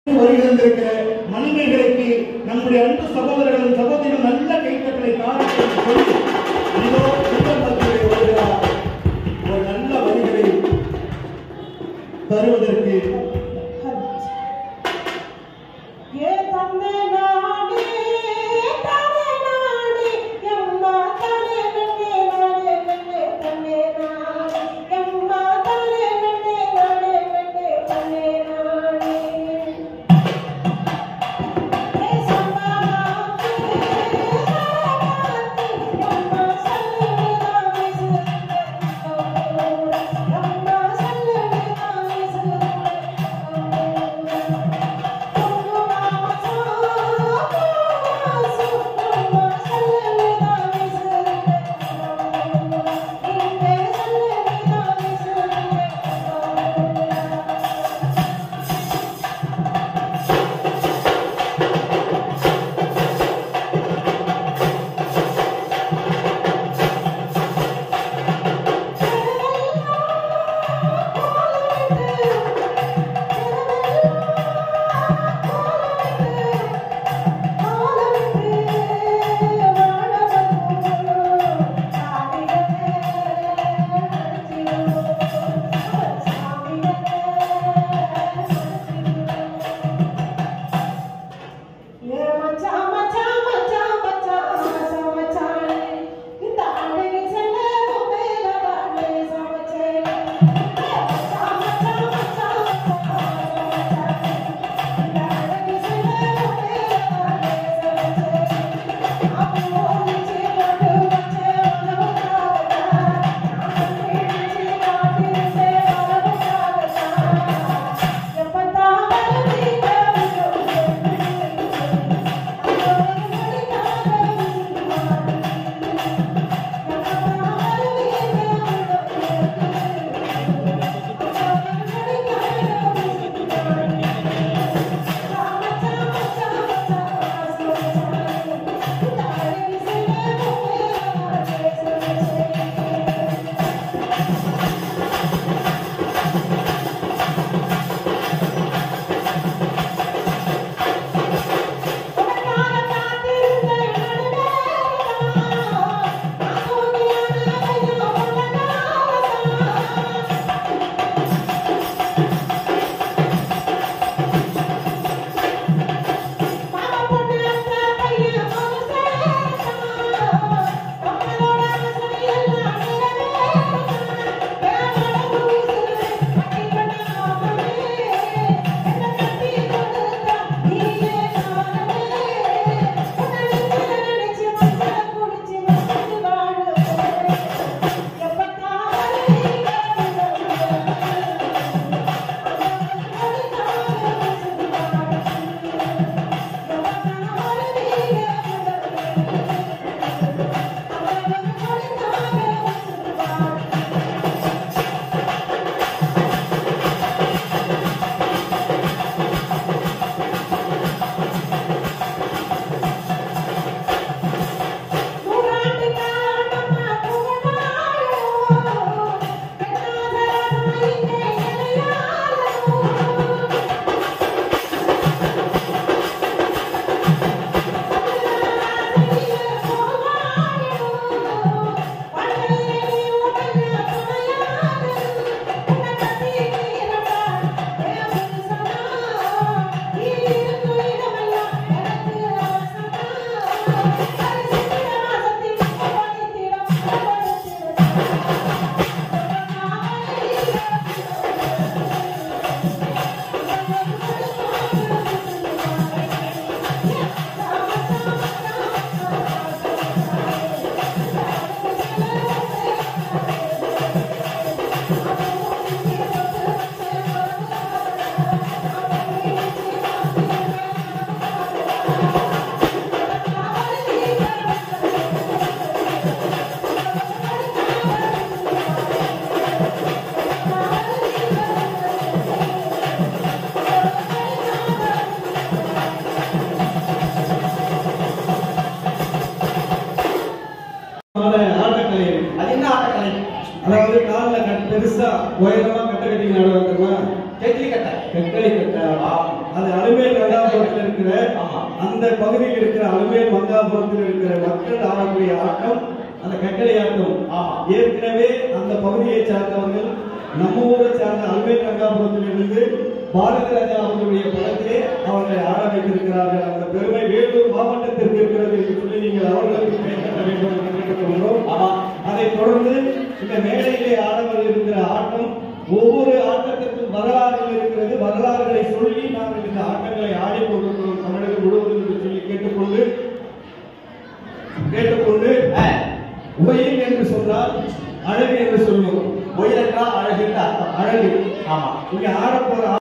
வருகின்றிருக்கிற மணிமேகலைக்கு நம்முடைய அன்பு சகோதரர்களும் சகோதரிகளும் நல்ல கைத்தட்டலை காரணத்தை சொல்லி இதோ சுந்தரபத்திரை வருகிறார் ஒரு நல்ல வரிகளை தருவதற்கு ஏ தந்தை நானே தந்தை நானே எம்மா தலை வெண்ணே நானே வெண்ணே தந்தை நானே எம்மா தலை வெண்ணே நானே வெண்ணே தந்தை நானே ஏ சம்பா எம்மா சல்லி நாமே எம்மா சல்லி நாமே ஆட்டக்கலை அது என்ன ஆட்டக்கலை அதாவது காலில் கட் பெருசா உயரமா கட்ட கட்டி நடக்கிறமா கெட்லி கட்டை கெட்டளி கட்ட அது அருமையா இருக்கிற ஆமா. அந்த பகுதியில் இருக்கிற அலுமேல் மங்காபுரத்தில் இருக்கிற மக்கள் ஆடக்கூடிய ஆட்டம் அந்த கட்டளை ஆட்டம் ஆமா. ஏற்கனவே அந்த பகுதியை சார்ந்தவர்கள் நம்ம ஊரை சார்ந்த அல்மேல் மங்காபுரத்தில் இருந்து பாரதி ராஜா அவர்களுடைய படத்திலே அவர்களை ஆட வைத்திருக்கிறார்கள் அந்த பெருமை வேலூர் மாவட்டத்திற்கு இருக்கிறது என்று சொல்லி நீங்கள் அவர்களுக்கு பெயர் கட்ட வேண்டும் என்று கேட்டுக்கொள்கிறோம் ஆமா. அதைத் தொடர்ந்து இந்த மேடையிலே ஆடவர் இருக்கிற ஆட்டம் ஒவ்வொரு ஆட்டத்திற்கும் வரலாறுகள் இருக்கிறது வரலாறுகளை சொல்லி நாங்கள் இந்த ஆட்டங்களை ஆடிக்கொண்டிருக்கிறோம் தமிழகம் முழுவதும் என்று சொல்லி கேட்டுக்கொண்டு கேட்டுக்கொண்டு அஹ், உயல் என்று சொன்னால் அழகு என்று சொல்லுவோம் ஒயிலற்றா அழகுன்ற அர்த்தம் அழகு ஆமா இங்க ஆடப்போற ஆ-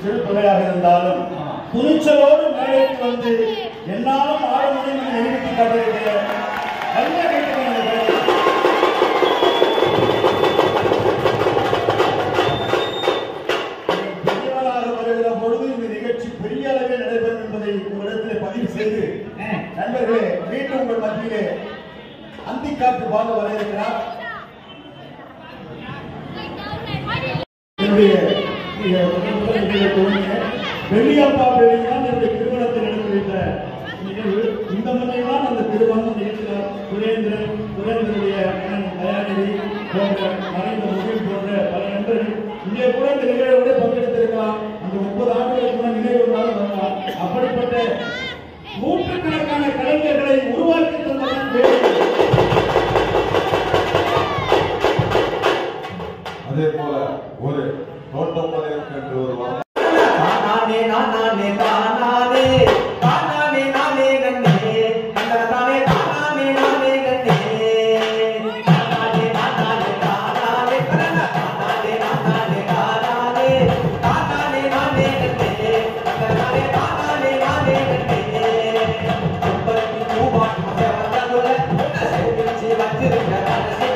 சிறு தொகையாக இருந்தாலும் துணிச்சலோடு மேடைக்கு வந்து என்னாலும் ஆட முடியும் என்று நிரூபித்து காட்டியிருக்கிற நல்ல கைத்தறிஞர்கள் பெரியவராக வருகிற பொழுது இந்த நிகழ்ச்சி பெரிய அளவில் நடைபெறும் என்பதை உங்களிடத்தில் பதிவு செய்து நண்பர்களே மீண்டும் உங்கள் மத்தியிலே அந்திக்காற்று வாங்க வர இருக்கிறார் என்னுடைய இங்க முதல் நிகழ்வை துவங்கிய பெரியப்பா பெரியதான் என்னுடைய திருமணத்தை நடத்தி வைத்த நிகழ்வு இந்த முறைதான் அந்த திருமணம் நிகழ்ச்சியார் சுரேந்திரன் சுரேந்திரனுடைய அண்ணன் தயாநிதி போன்ற மறைந்த முகில் போன்ற பல நண்பர்கள் இங்கே கூட இந்த நிகழ்வோட பங்கெடுத்திருக்கலாம் அந்த முப்பது ஆண்டுகளுக்கு முன்ன நினைவு நாள் வரலாம் அப்படிப்பட்ட நூற்றுக்கணக்கான கலைஞர்களை உருவாக்கி தந்தவன் வேலு. அதே போல ஒரு தோட்டம் வரையும் என்று ஒரு வார்த்தை தானானே நானானே தானானே தானானே நானே நன்னே தந்தனதானே தானானே நானே நன்னே தானானே நானானே தானானே தானானே நானானே தானானே தானானே நானே நன்னே தந்தனதானே தானானே நானே நன்னே முப்பத்தி மூவாயிரம் வந்ததுல சேமிச்சு வச்சிருக்க